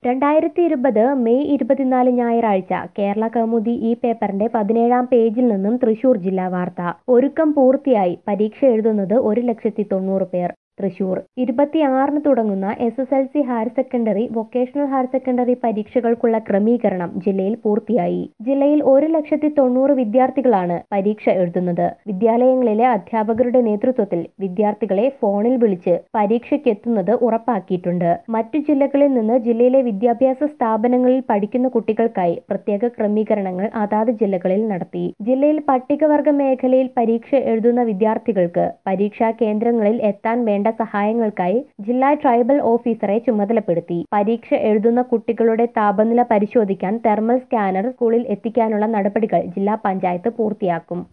രണ്ടായിരത്തി ഇരുപത് മെയ് ഇരുപത്തിനാല് ഞായറാഴ്ച കേരള കൗമുദി ഈ പേപ്പറിന്റെ പതിനേഴാം പേജിൽ നിന്നും തൃശൂർ ജില്ലാ വാർത്ത ഒരുക്കം പൂർത്തിയായി പരീക്ഷ എഴുതുന്നത് ഒരു ലക്ഷത്തി തൊണ്ണൂറ് പേർ തൃശൂർ ഇരുപത്തിയാറിന് തുടങ്ങുന്ന S S L C higher secondary vocational higher secondary പരീക്ഷകൾക്കുള്ള ക്രമീകരണം ജില്ലയിൽ പൂർത്തിയായി ജില്ലയിൽ ഒരു ലക്ഷത്തി തൊണ്ണൂറ് വിദ്യാർത്ഥികളാണ് പരീക്ഷ എഴുതുന്നത് വിദ്യാലയങ്ങളിലെ അധ്യാപകരുടെ നേതൃത്വത്തിൽ വിദ്യാർത്ഥികളെ ഫോണിൽ വിളിച്ച് പരീക്ഷയ്ക്കെത്തുന്നത് ഉറപ്പാക്കിയിട്ടുണ്ട് മറ്റു ജില്ലകളിൽ നിന്ന് ജില്ലയിലെ വിദ്യാഭ്യാസ സ്ഥാപനങ്ങളിൽ പഠിക്കുന്ന കുട്ടികൾക്കായി പ്രത്യേക ക്രമീകരണങ്ങൾ അതാത് ജില്ലകളിൽ നടത്തി ജില്ലയിൽ പട്ടികവർഗ മേഖലയിൽ പരീക്ഷ എഴുതുന്ന വിദ്യാർത്ഥികൾക്ക് പരീക്ഷാ കേന്ദ്രങ്ങളിൽ എത്താൻ വേണ്ട സഹായങ്ങൾക്കായി ജില്ലാ ട്രൈബൽ ഓഫീസറെ ചുമതലപ്പെടുത്തി പരീക്ഷ എഴുതുന്ന കുട്ടികളുടെ താപനില പരിശോധിക്കാൻ തെർമൽ സ്കാനർ സ്കൂളിൽ എത്തിക്കാനുള്ള നടപടികൾ ജില്ലാ പഞ്ചായത്ത് പൂർത്തിയാക്കും